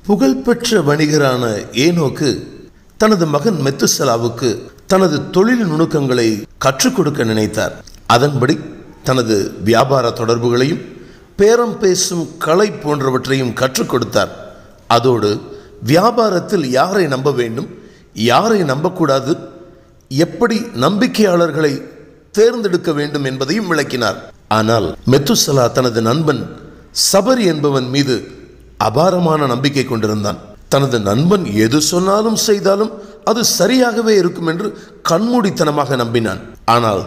புகழ்பெற்ற வணிகரான ஏனோக்கு தனது மகன் மெத்துசலாவுக்கு தனது தொழில் நுணுக்கங்களை கற்றுக் கொடுக்க நினைத்தார் அதன்படி தனது வியாபார தொடர்புகளையும் பேரம் பேசும் கலை போன்றவற்றையும் கற்றுக் கொடுத்தார் அதோடு வியாபாரத்தில் யாரை நம்ப வேண்டும் யாரை நம்பக்கூடாது எப்படி நம்பிக்கையாளர்களை தேர்ந்தெடுக்க வேண்டும் என்பதையும் விளக்கினார் ஆனால் மெத்துசலா தனது நண்பன் சபரி என்பவன் மீது அபாரமான நம்பிக்கை கொண்டிருந்தான் தனது நண்பன் எது சொன்னாலும் செய்தாலும் அது சரியாகவே இருக்கும் என்று கண்மூடித்தனமாக நம்பினான் ஆனால்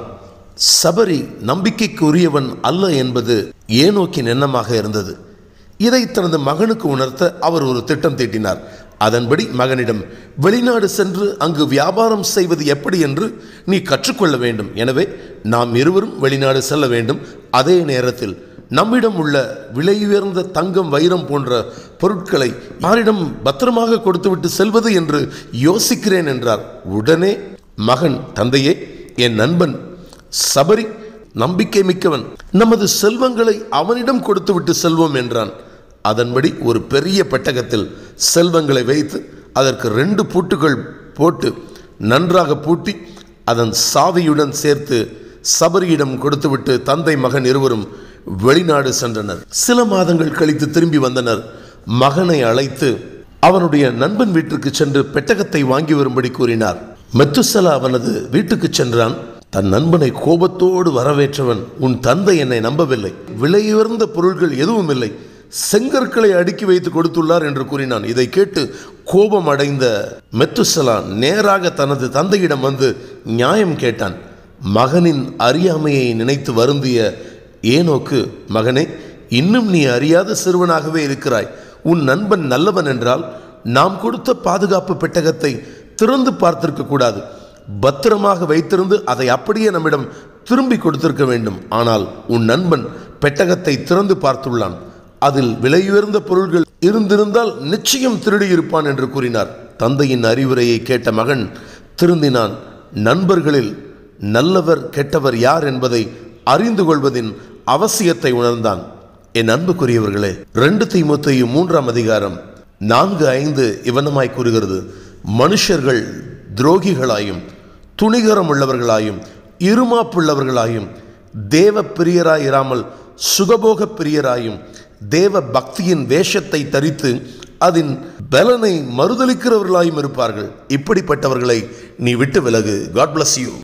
சபரி நம்பிக்கைக்கு உரியவன் அல்ல என்பது ஏனோக்கின் எண்ணமாக இருந்தது இதை தனது மகனுக்கு உணர்த்த அவர் ஒரு திட்டம் தீட்டினார் அதன்படி மகனிடம் வெளிநாடு சென்று அங்கு வியாபாரம் செய்வது எப்படி என்று நீ கற்றுக்கொள்ள வேண்டும் எனவே நாம் இருவரும் வெளிநாடு செல்ல வேண்டும் அதே நேரத்தில் நம்மிடம் உள்ள விலையுயர்ந்த தங்கம் வைரம் போன்ற பொருட்களை யாரிடம் பத்திரமாக கொடுத்துவிட்டு செல்வது என்று யோசிக்கிறேன் என்றார் உடனே மகன் தந்தையே என் நண்பன் சபரி நம்பிக்கை மிக்கவன் நமது செல்வங்களை அவனிடம் கொடுத்துவிட்டு செல்வோம் என்றான் அதன்படி ஒரு பெரிய பெட்டகத்தில் செல்வங்களை வைத்து அதற்கு ரெண்டு பூட்டுகள் போட்டு நன்றாக பூட்டி அதன் சாவியுடன் சேர்த்து சபரியிடம் கொடுத்துவிட்டு தந்தை மகன் இருவரும் வெளிநாடு சென்றனர் சில மாதங்கள் கழித்து திரும்பி வந்தனர் மகனை அழைத்து அவனுடைய நண்பன் வீட்டிற்கு சென்று பெட்டகத்தை வாங்கி வரும்படி கூறினார் மெத்துசலா அவனது வீட்டுக்கு சென்றான் தன் நண்பனை கோபத்தோடு வரவேற்றவன் உன் தந்தை என்னை நம்பவில்லை விலையுயர்ந்த பொருள்கள் எதுவும் இல்லை செங்கற்களை அடுக்கி வைத்து கொடுத்துள்ளார் என்று கூறினான் இதை கேட்டு கோபம் அடைந்த மெத்துசலா நேராக தனது தந்தையிடம் வந்து நியாயம் கேட்டான் மகனின் அறியாமையை நினைத்து வருந்திய ஏனோக்கு மகனே இன்னும் நீ அறியாத சிறுவனாகவே இருக்கிறாய் உன் நண்பன் நல்லவன் என்றால் நாம் கொடுத்த பாதுகாப்பு பெட்டகத்தை திறந்து பார்த்திருக்க கூடாது பத்திரமாக வைத்திருந்து அதை அப்படியே நம்மிடம் திரும்பி கொடுத்திருக்க வேண்டும் ஆனால் உன் நண்பன் பெட்டகத்தை திறந்து பார்த்துள்ளான் அதில் விலையுயர்ந்த பொருள்கள் இருந்திருந்தால் நிச்சயம் திருடி இருப்பான் என்று கூறினார் தந்தையின் அறிவுரையை கேட்ட மகன் திருந்தினான் நண்பர்களில் நல்லவர் கெட்டவர் யார் என்பதை அறிந்து கொள்வதின் அவசியத்தை உணர்ந்தான் என் அன்புக்குரியவர்களே ரெண்டு தீமுத்தையும் மூன்றாம் அதிகாரம் நான்கு ஐந்து இவனமாய் கூறுகிறது மனுஷர்கள் துரோகிகளாயும் துணிகரம் உள்ளவர்களாயும் இருமாப்புள்ளவர்களாயும் தேவ பிரியராயிராமல் சுகபோக பிரியராயும் தேவ பக்தியின் வேஷத்தை தரித்து அதன் பலனை மறுதளிக்கிறவர்களாயும் இருப்பார்கள் இப்படிப்பட்டவர்களை நீ விட்டு விலகு காட் bless யூ